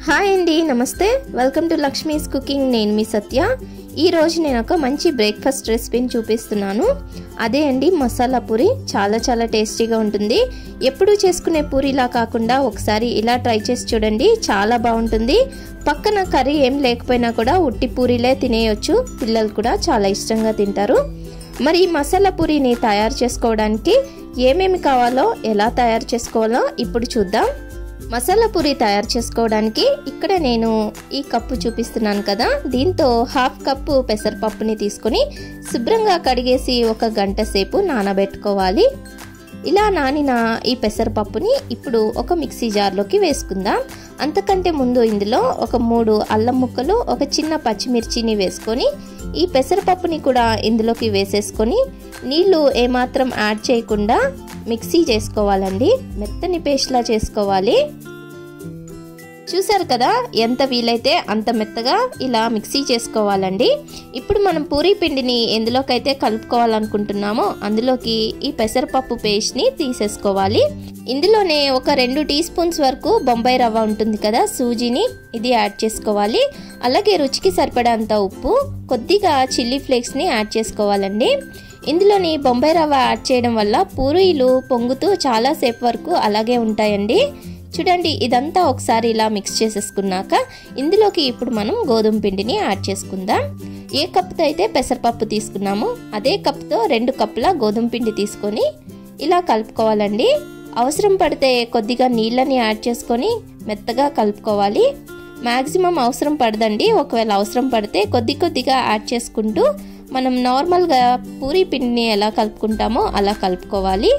hi అండి నమస్తే welcome to Lakshmi's cooking నేను మీ సత్య ఈరోజు నేను ఒక మంచి బ్రేక్ఫాస్ట్ రెసిపీని చూపిస్తున్నాను అదే అండి మసాలా పూరి చాలా చాలా టేస్టీగా ఉంటుంది ఎప్పుడూ చేసుకునే పూరిలా కాకుండా ఒకసారి ఇలా ట్రై చేసి చూడండి చాలా బాగుంటుంది పక్కన కర్రీ ఏం లేకపోయినా కూడా ఉట్టి పూరీలే తినేయొచ్చు పిల్లలు కూడా చాలా ఇష్టంగా తింటారు మరి ఈ మసాలా పూరిని తయారు చేసుకోవడానికి ఏమేమి కావాలో ఎలా తయారు చేసుకోవాలో ఇప్పుడు చూద్దాం మసాలా పూరి తయారు చేసుకోవడానికి ఇక్కడ నేను ఈ కప్పు చూపిస్తున్నాను కదా దీంతో హాఫ్ కప్పు పెసరపప్పుని తీసుకొని శుభ్రంగా కడిగేసి ఒక గంట సేపు నానబెట్టుకోవాలి ఇలా నానిన ఈ పెసరపప్పుని ఇప్పుడు ఒక మిక్సీ జార్లోకి వేసుకుందాం అంతకంటే ముందు ఇందులో ఒక మూడు అల్లం ముక్కలు ఒక చిన్న పచ్చిమిర్చిని వేసుకొని ఈ పెసరపప్పుని కూడా ఇందులోకి వేసేసుకొని నీళ్లు ఏమాత్రం యాడ్ చేయకుండా మిక్సీ చేసుకోవాలండి మెత్తని పేస్ట్లా చేసుకోవాలి చూసారు కదా ఎంత వీలైతే అంత మెత్తగా ఇలా మిక్సీ చేసుకోవాలండి ఇప్పుడు మనం పూరీ పిండిని ఎందులోకైతే కలుపుకోవాలనుకుంటున్నామో అందులోకి ఈ పెసరపప్పు పేస్ట్ని తీసేసుకోవాలి ఇందులోనే ఒక రెండు టీ స్పూన్స్ వరకు బొంబాయి రవ్వ ఉంటుంది కదా సూజీని ఇది యాడ్ చేసుకోవాలి అలాగే రుచికి సరిపడంత ఉప్పు కొద్దిగా చిల్లీ ఫ్లేక్స్ని యాడ్ చేసుకోవాలండి ఇందులోని బొంబాయి రవ్వ యాడ్ చేయడం వల్ల పూరీలు పొంగుతూ చాలాసేపు వరకు అలాగే ఉంటాయండి చూడండి ఇదంతా ఒకసారి ఇలా మిక్స్ చేసేసుకున్నాక ఇందులోకి ఇప్పుడు మనం గోధుమ పిండిని యాడ్ చేసుకుందాం ఏ కప్తో అయితే పెసరపప్పు తీసుకున్నామో అదే కప్తో రెండు కప్పుల గోధుమ పిండి తీసుకొని ఇలా కలుపుకోవాలండి అవసరం పడితే కొద్దిగా నీళ్ళని యాడ్ చేసుకొని మెత్తగా కలుపుకోవాలి మ్యాక్సిమం అవసరం పడదండి ఒకవేళ అవసరం పడితే కొద్ది కొద్దిగా యాడ్ చేసుకుంటూ మనం నార్మల్గా పూరీ పిండిని ఎలా కలుపుకుంటామో అలా కలుపుకోవాలి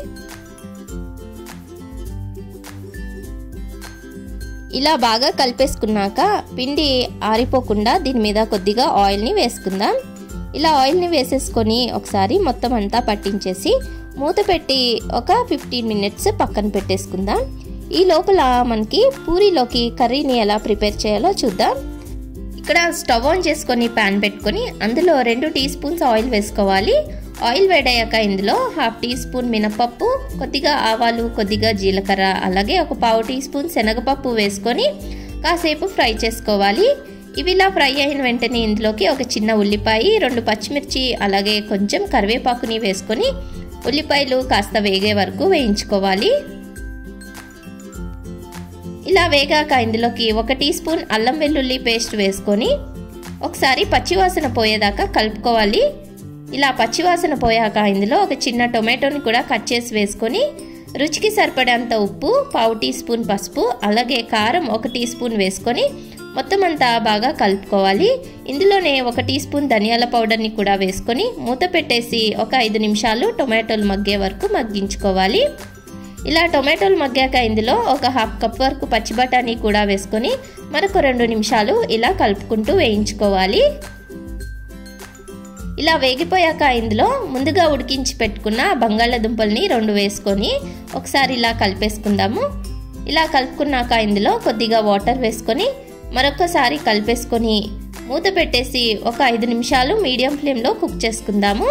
ఇలా బాగా కలిపేసుకున్నాక పిండి ఆరిపోకుండా దీని మీద కొద్దిగా ఆయిల్ని వేసుకుందాం ఇలా ఆయిల్ని వేసేసుకొని ఒకసారి మొత్తం అంతా పట్టించేసి మూత పెట్టి ఒక ఫిఫ్టీన్ మినిట్స్ పక్కన పెట్టేసుకుందాం ఈ లోపల మనకి పూరీలోకి కర్రీని ఎలా ప్రిపేర్ చేయాలో చూద్దాం ఇక్కడ స్టవ్ ఆన్ చేసుకొని ప్యాన్ పెట్టుకొని అందులో రెండు టీ స్పూన్స్ ఆయిల్ వేసుకోవాలి ఆయిల్ వేడయ్యాక ఇందులో హాఫ్ టీ స్పూన్ మినపప్పు కొద్దిగా ఆవాలు కొద్దిగా జీలకర్ర అలాగే ఒక పావు టీ స్పూన్ శనగపప్పు వేసుకొని కాసేపు ఫ్రై చేసుకోవాలి ఇవి ఇలా ఫ్రై అయిన వెంటనే ఇందులోకి ఒక చిన్న ఉల్లిపాయ రెండు పచ్చిమిర్చి అలాగే కొంచెం కరివేపాకుని వేసుకొని ఉల్లిపాయలు కాస్త వేగే వరకు వేయించుకోవాలి ఇలా వేగాక ఇందులోకి ఒక టీ స్పూన్ అల్లం వెల్లుల్లి పేస్ట్ వేసుకొని ఒకసారి పచ్చివాసన పోయేదాకా కలుపుకోవాలి ఇలా పచ్చివాసన పోయాక ఇందులో ఒక చిన్న టొమాటోని కూడా కట్ చేసి వేసుకొని రుచికి సరిపడేంత ఉప్పు పావు టీ స్పూన్ పసుపు అలాగే కారం ఒక టీ స్పూన్ వేసుకొని మొత్తం అంతా బాగా కలుపుకోవాలి ఇందులోనే ఒక టీ స్పూన్ ధనియాల పౌడర్ని కూడా వేసుకొని మూత పెట్టేసి ఒక ఐదు నిమిషాలు టొమాటోలు మగ్గే వరకు మగ్గించుకోవాలి ఇలా టొమాటోలు మగ్గాక ఇందులో ఒక హాఫ్ కప్ వరకు పచ్చి బఠానీ కూడా వేసుకొని మరొక రెండు నిమిషాలు ఇలా కలుపుకుంటూ వేయించుకోవాలి ఇలా వేగిపోయాక ఇందులో ముందుగా ఉడికించి పెట్టుకున్న బంగాళాదుంపల్ని రెండు వేసుకొని ఒకసారి ఇలా కలిపేసుకుందాము ఇలా కలుపుకున్నాక ఇందులో కొద్దిగా వాటర్ వేసుకొని మరొకసారి కలిపేసుకొని మూత పెట్టేసి ఒక ఐదు నిమిషాలు మీడియం ఫ్లేమ్లో కుక్ చేసుకుందాము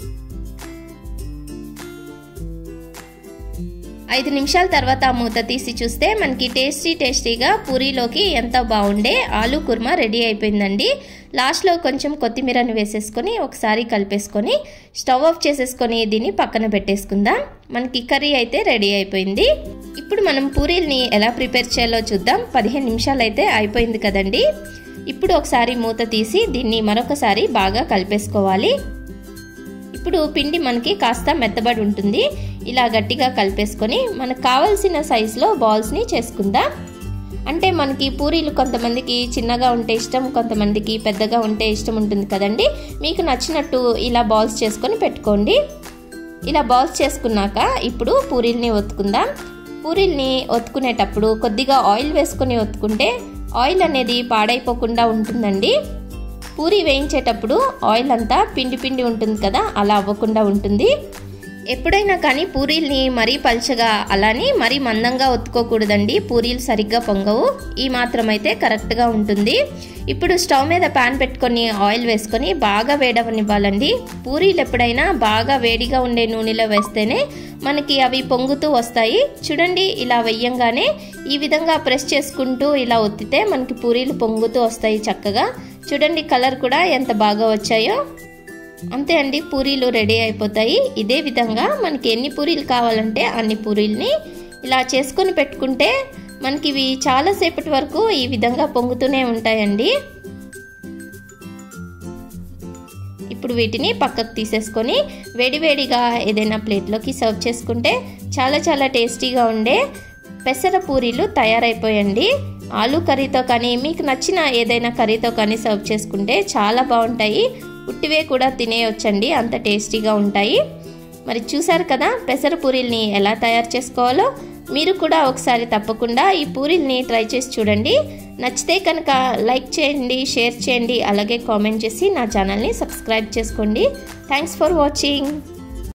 ఐదు నిమిషాల తర్వాత మూత తీసి చూస్తే మనకి టేస్టీ టేస్టీగా పూరీలోకి ఎంత బాగుండే ఆలు కుర్మా రెడీ అయిపోయిందండి లాస్ట్లో కొంచెం కొత్తిమీరని వేసేసుకొని ఒకసారి కలిపేసుకొని స్టవ్ ఆఫ్ చేసేసుకొని దీన్ని పక్కన పెట్టేసుకుందాం మనకి కర్రీ అయితే రెడీ అయిపోయింది ఇప్పుడు మనం పూరీల్ని ఎలా ప్రిపేర్ చేయాలో చూద్దాం పదిహేను నిమిషాలు అయితే అయిపోయింది కదండి ఇప్పుడు ఒకసారి మూత తీసి దీన్ని మరొకసారి బాగా కలిపేసుకోవాలి ఇప్పుడు పిండి మనకి కాస్త మెత్తబడి ఉంటుంది ఇలా గట్టిగా కలిపేసుకొని మనకు కావలసిన సైజులో బాల్స్ని చేసుకుందాం అంటే మనకి పూరీలు కొంతమందికి చిన్నగా ఉంటే ఇష్టం కొంతమందికి పెద్దగా ఉంటే ఇష్టం ఉంటుంది కదండి మీకు నచ్చినట్టు ఇలా బాల్స్ చేసుకొని పెట్టుకోండి ఇలా బాల్స్ చేసుకున్నాక ఇప్పుడు పూరీల్ని ఒత్తుకుందాం పూరీల్ని ఒత్తుకునేటప్పుడు కొద్దిగా ఆయిల్ వేసుకొని ఒత్తుకుంటే ఆయిల్ అనేది పాడైపోకుండా ఉంటుందండి పూరి వేయించేటప్పుడు ఆయిల్ అంతా పిండి పిండి ఉంటుంది కదా అలా అవ్వకుండా ఉంటుంది ఎప్పుడైనా కానీ పూరీల్ని మరీ పల్చగా అలానే మరీ మందంగా ఒత్తుకోకూడదండి పూరీలు సరిగ్గా పొంగవు ఈ మాత్రం అయితే కరెక్ట్గా ఉంటుంది ఇప్పుడు స్టవ్ మీద ప్యాన్ పెట్టుకొని ఆయిల్ వేసుకొని బాగా వేడవనివ్వాలండి పూరీలు ఎప్పుడైనా బాగా వేడిగా ఉండే నూనెలో వేస్తేనే మనకి అవి పొంగుతూ వస్తాయి చూడండి ఇలా వెయ్యంగానే ఈ విధంగా ప్రెస్ చేసుకుంటూ ఇలా ఒత్తితే మనకి పూరీలు పొంగుతూ వస్తాయి చక్కగా చూడండి కలర్ కూడా ఎంత బాగా వచ్చాయో అంతే అండి పూరీలు రెడీ అయిపోతాయి ఇదే విధంగా మనకి ఎన్ని పూరీలు కావాలంటే అన్ని పూరీల్ని ఇలా చేసుకొని పెట్టుకుంటే మనకి ఇవి చాలాసేపటి వరకు ఈ విధంగా పొంగుతూనే ఉంటాయండి ఇప్పుడు వీటిని పక్కకు తీసేసుకొని వేడివేడిగా ఏదైనా ప్లేట్లోకి సర్వ్ చేసుకుంటే చాలా చాలా టేస్టీగా ఉండే పెసర పూరీలు తయారైపోయండి ఆలు కర్రీతో కానీ మీకు నచ్చిన ఏదైనా కర్రీతో కానీ సర్వ్ చేసుకుంటే చాలా బాగుంటాయి ఉట్టివే కూడా తినేయొచ్చండి అంత టేస్టీగా ఉంటాయి మరి చూసారు కదా పెసర పూరీల్ని ఎలా తయారు చేసుకోవాలో మీరు కూడా ఒకసారి తప్పకుండా ఈ పూరీల్ని ట్రై చేసి చూడండి నచ్చితే కనుక లైక్ చేయండి షేర్ చేయండి అలాగే కామెంట్ చేసి నా ఛానల్ని సబ్స్క్రైబ్ చేసుకోండి థ్యాంక్స్ ఫర్ వాచింగ్